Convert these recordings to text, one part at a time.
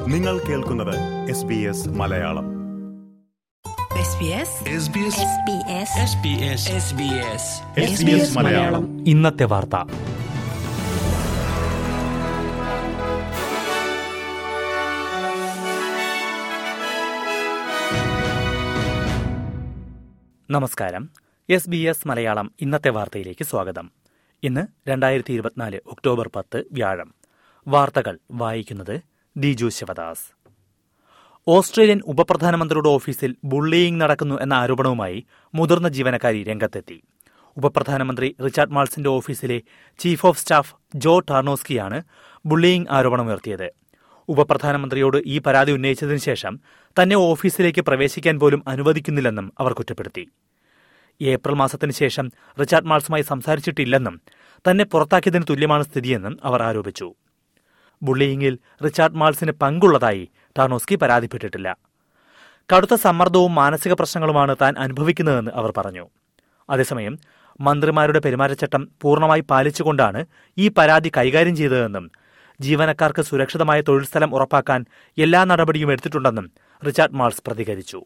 നിങ്ങൾ കേൾക്കുന്നത് S B S Malayalam SBS Malayalam ഇന്നത്തെ വാർത്ത നമസ്കാരം എസ് ബി എസ് മലയാളം ഇന്നത്തെ വാർത്തയിലേക്ക് സ്വാഗതം ഇന്ന് രണ്ടായിരത്തി ഇരുപത്തിനാല് ഒക്ടോബർ പത്ത് വ്യാഴം വാർത്തകൾ വായിക്കുന്നത് ദിജു ശിവദാസ് ഓസ്ട്രേലിയൻ ഉപപ്രധാനമന്ത്രിയുടെ ഓഫീസിൽ ബുള്ളിയിങ് നടക്കുന്നു എന്ന ആരോപണവുമായി മുതിർന്ന ജീവനക്കാരി രംഗത്തെത്തി ഉപപ്രധാനമന്ത്രി റിച്ചാർഡ് മാൾസിന്റെ ഓഫീസിലെ ചീഫ് ഓഫ് സ്റ്റാഫ് ജോ ടാർണോസ്കിയാണ് ബുള്ളിയിങ് ആരോപണമുയർത്തിയത് ഉപപ്രധാനമന്ത്രിയോട് ഈ പരാതി ഉന്നയിച്ചതിനു ശേഷം തന്നെ ഓഫീസിലേക്ക് പ്രവേശിക്കാൻ പോലും അനുവദിക്കുന്നില്ലെന്നും അവർ കുറ്റപ്പെടുത്തി ഏപ്രിൽ മാസത്തിന് ശേഷം റിച്ചാർഡ് മാൾസുമായി സംസാരിച്ചിട്ടില്ലെന്നും തന്നെ പുറത്താക്കിയതിന് തുല്യമാണ് സ്ഥിതിയെന്നും അവർ ആരോപിച്ചു ബുള്ളിയിങ്ങിൽ റിച്ചാർഡ് മാൾസിന് പങ്കുള്ളതായി ടാർണോസ്കി പരാതിപ്പെട്ടിട്ടില്ല കടുത്ത സമ്മർദ്ദവും മാനസിക പ്രശ്നങ്ങളുമാണ് താൻ അനുഭവിക്കുന്നതെന്ന് അവർ പറഞ്ഞു അതേസമയം മന്ത്രിമാരുടെ പെരുമാറ്റച്ചട്ടം പൂർണ്ണമായി പാലിച്ചുകൊണ്ടാണ് ഈ പരാതി കൈകാര്യം ചെയ്തതെന്നും ജീവനക്കാർക്ക് സുരക്ഷിതമായ തൊഴിൽ സ്ഥലം ഉറപ്പാക്കാൻ എല്ലാ നടപടിയും എടുത്തിട്ടുണ്ടെന്നും റിച്ചാർഡ് മാൾസ് പ്രതികരിച്ചു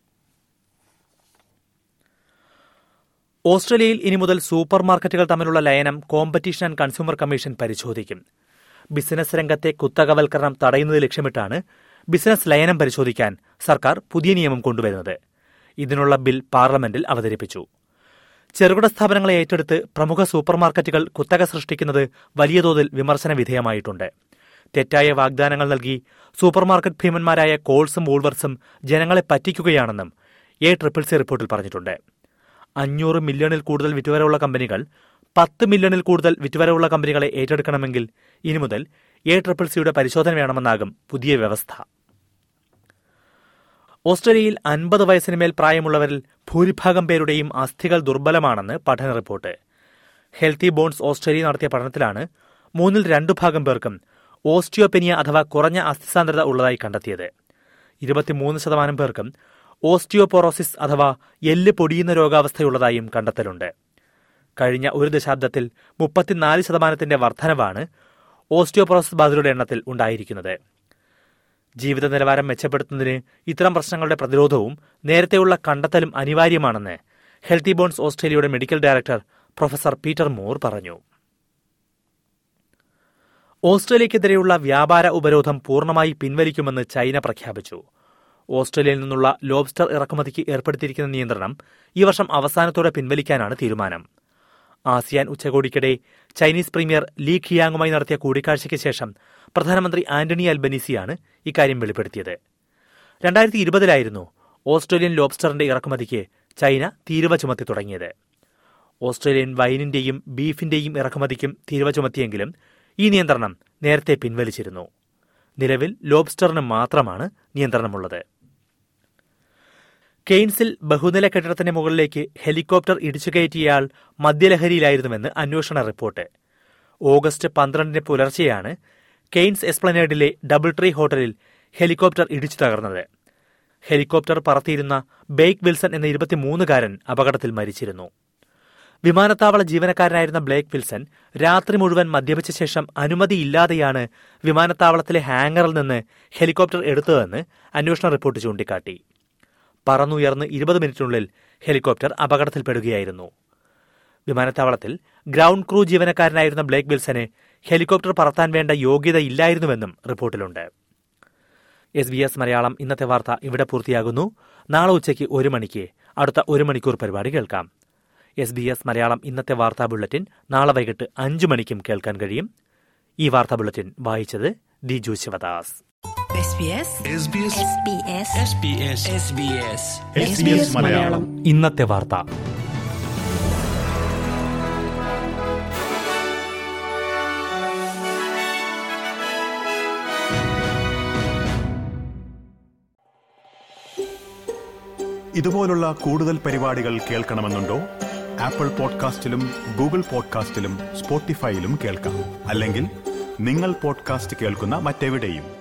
ഓസ്ട്രേലിയയിൽ ഇനി മുതൽ സൂപ്പർ മാർക്കറ്റുകൾ തമ്മിലുള്ള ലയനം കോമ്പറ്റീഷൻ ആൻഡ് കൺസ്യൂമർ കമ്മീഷൻ പരിശോധിക്കും ബിസിനസ് രംഗത്തെ കുത്തകവൽക്കരണം തടയുന്നത് ലക്ഷ്യമിട്ടാണ് ബിസിനസ് ലയനം പരിശോധിക്കാൻ സർക്കാർ പുതിയ നിയമം കൊണ്ടുവരുന്നത് ഇതിനുള്ള ബിൽ പാർലമെന്റിൽ അവതരിപ്പിച്ചു ചെറുകിട സ്ഥാപനങ്ങളെ ഏറ്റെടുത്ത് പ്രമുഖ സൂപ്പർ മാർക്കറ്റുകൾ കുത്തക സൃഷ്ടിക്കുന്നത് വലിയ തോതിൽ വിമർശന വിധേയമായിട്ടുണ്ട് തെറ്റായ വാഗ്ദാനങ്ങൾ നൽകി സൂപ്പർ മാർക്കറ്റ് ഭീമന്മാരായ കോൾസും വൂൾവർസും ജനങ്ങളെ പറ്റിക്കുകയാണെന്നും എ ട്രിപ്പിൾ സി റിപ്പോർട്ടിൽ പറഞ്ഞിട്ടുണ്ട് അഞ്ഞൂറ് മില്യണിൽ കൂടുതൽ വിറ്റുവരവുള്ള കമ്പനികൾ പത്ത് മില്യണിൽ കൂടുതൽ വിറ്റുവരവുള്ള കമ്പനികളെ ഏറ്റെടുക്കണമെങ്കിൽ ഇനി മുതൽ എ ട്രിപ്പിൾ സിയുടെ പരിശോധന വേണമെന്നാകും പുതിയ വ്യവസ്ഥ ഓസ്ട്രേലിയയിൽ അൻപത് വയസ്സിന് മേൽ പ്രായമുള്ളവരിൽ ഭൂരിഭാഗം പേരുടെയും അസ്ഥികൾ ദുർബലമാണെന്ന് പഠന റിപ്പോർട്ട് ഹെൽത്തി ബോൺസ് ഓസ്ട്രേലിയ നടത്തിയ പഠനത്തിലാണ് മൂന്നിൽ രണ്ടു ഭാഗം പേർക്കും ഓസ്റ്റിയോപെനിയ അഥവാ കുറഞ്ഞ അസ്ഥിസാന്ദ്രത ഉള്ളതായി കണ്ടെത്തിയത് ഇരുപത്തിമൂന്ന് ശതമാനം പേർക്കും ഓസ്റ്റിയോപോറോസിസ് അഥവാ എല്ല് പൊടിയുന്ന രോഗാവസ്ഥയുള്ളതായും കണ്ടെത്തലുണ്ട് കഴിഞ്ഞ ഒരു ദശാബ്ദത്തിൽ മുപ്പത്തിനാല് ശതമാനത്തിന്റെ വർധനവാണ് ഓസ്റ്റിയോപോറോസിസ് ബാധിതരുടെ എണ്ണത്തിൽ ഉണ്ടായിരിക്കുന്നത് ജീവിത നിലവാരം മെച്ചപ്പെടുത്തുന്നതിന് ഇത്തരം പ്രശ്നങ്ങളുടെ പ്രതിരോധവും നേരത്തെയുള്ള കണ്ടെത്തലും അനിവാര്യമാണെന്ന് ഹെൽത്തി ബോൺസ് ഓസ്ട്രേലിയയുടെ medical director professor Peter Moore പറഞ്ഞു ഓസ്ട്രേലിയക്കെതിരെയുള്ള വ്യാപാര ഉപരോധം പൂർണ്ണമായി പിൻവലിക്കുമെന്ന് ചൈന പ്രഖ്യാപിച്ചു ഓസ്ട്രേലിയയിൽ നിന്നുള്ള ലോബ്സ്റ്റർ ഇറക്കുമതിക്ക് ഏർപ്പെടുത്തിയിരിക്കുന്ന നിയന്ത്രണം ഈ വർഷം അവസാനത്തോടെ പിൻവലിക്കാനാണ് തീരുമാനം ആസിയാൻ ഉച്ചകോടിക്കിടെ ചൈനീസ് പ്രീമിയർ ലീ ഖിയാങ്ങുമായി നടത്തിയ കൂടിക്കാഴ്ചയ്ക്ക് ശേഷം പ്രധാനമന്ത്രി ആന്റണി അൽബനീസിയാണ് ഇക്കാര്യം വെളിപ്പെടുത്തിയത് രണ്ടായിരത്തി ഇരുപതിലായിരുന്നു ഓസ്ട്രേലിയൻ ലോബ്സ്റ്ററിന്റെ ഇറക്കുമതിക്ക് ചൈന തീരുവ ചുമത്തി തുടങ്ങിയത് ഓസ്ട്രേലിയൻ വൈനിന്റെയും ബീഫിന്റെയും ഇറക്കുമതിക്കും തീരുവ ചുമത്തിയെങ്കിലും ഈ നിയന്ത്രണം നേരത്തെ പിൻവലിച്ചിരുന്നു നിലവിൽ ലോബ്സ്റ്ററിന് മാത്രമാണ് നിയന്ത്രണമുള്ളത് കെയ്ൻസിൽ ബഹുനില കെട്ടിടത്തിന്റെ മുകളിലേക്ക് ഹെലികോപ്റ്റർ ഇടിച്ചുകയറ്റിയയാൾ മദ്യലഹരിയിലായിരുന്നുവെന്ന് അന്വേഷണ റിപ്പോർട്ട് ഓഗസ്റ്റ് പന്ത്രണ്ടിന് പുലർച്ചെയാണ് കെയ്ൻസ് എസ്പ്ലനേഡിലെ ഡബിൾ ട്രീ ഹോട്ടലിൽ ഹെലികോപ്റ്റർ ഇടിച്ചു തകർന്നത് ഹെലികോപ്റ്റർ പറത്തിയിരുന്ന ബെയ്ക്ക് വിൽസൺ എന്ന ഇരുപത്തിമൂന്നുകാരൻ അപകടത്തിൽ മരിച്ചിരുന്നു വിമാനത്താവള ജീവനക്കാരനായിരുന്ന ബ്ലേക്ക് വിൽസൺ രാത്രി മുഴുവൻ മദ്യപിച്ച ശേഷം അനുമതിയില്ലാതെയാണ് വിമാനത്താവളത്തിലെ ഹാങ്ങറിൽ നിന്ന് ഹെലികോപ്റ്റർ എടുത്തതെന്ന് അന്വേഷണ റിപ്പോർട്ട് ചൂണ്ടിക്കാട്ടി പറന്നുയർന്ന് ഇരുപത് മിനിറ്റിനുള്ളിൽ ഹെലികോപ്റ്റർ അപകടത്തിൽപ്പെടുകയായിരുന്നു വിമാനത്താവളത്തിൽ ഗ്രൗണ്ട് ക്രൂ ജീവനക്കാരനായിരുന്ന ബ്ലേക്ക് വിൽസന് ഹെലികോപ്റ്റർ പറത്താൻ വേണ്ട യോഗ്യതയില്ലായിരുന്നുവെന്നും റിപ്പോർട്ടിലുണ്ട് എസ് ബി എസ് മലയാളം ഇന്നത്തെ വാർത്ത ഇവിടെ പൂർത്തിയാകുന്നു നാളെ ഉച്ചയ്ക്ക് ഒരു മണിക്ക് അടുത്ത ഒരു മണിക്കൂർ പരിപാടി കേൾക്കാം എസ് ബി എസ് മലയാളം ഇന്നത്തെ വാർത്താ ബുള്ളറ്റിൻ നാളെ വൈകിട്ട് അഞ്ചു മണിക്കും കേൾക്കാൻ കഴിയും ഈ വാർത്താ ബുള്ളറ്റിൻ വായിച്ചത് ദിജു ശിവദാസ് SBS മലയാളം ഇന്നത്തെ വാർത്ത ഇതുപോലുള്ള കൂടുതൽ പരിപാടികൾ കേൾക്കണമെന്നുണ്ടോ ആപ്പിൾ പോഡ്കാസ്റ്റിലും ഗൂഗിൾ പോഡ്കാസ്റ്റിലും സ്പോട്ടിഫൈയിലും കേൾക്കാം അല്ലെങ്കിൽ നിങ്ങൾ പോഡ്കാസ്റ്റ് കേൾക്കുന്ന മറ്റെവിടെയും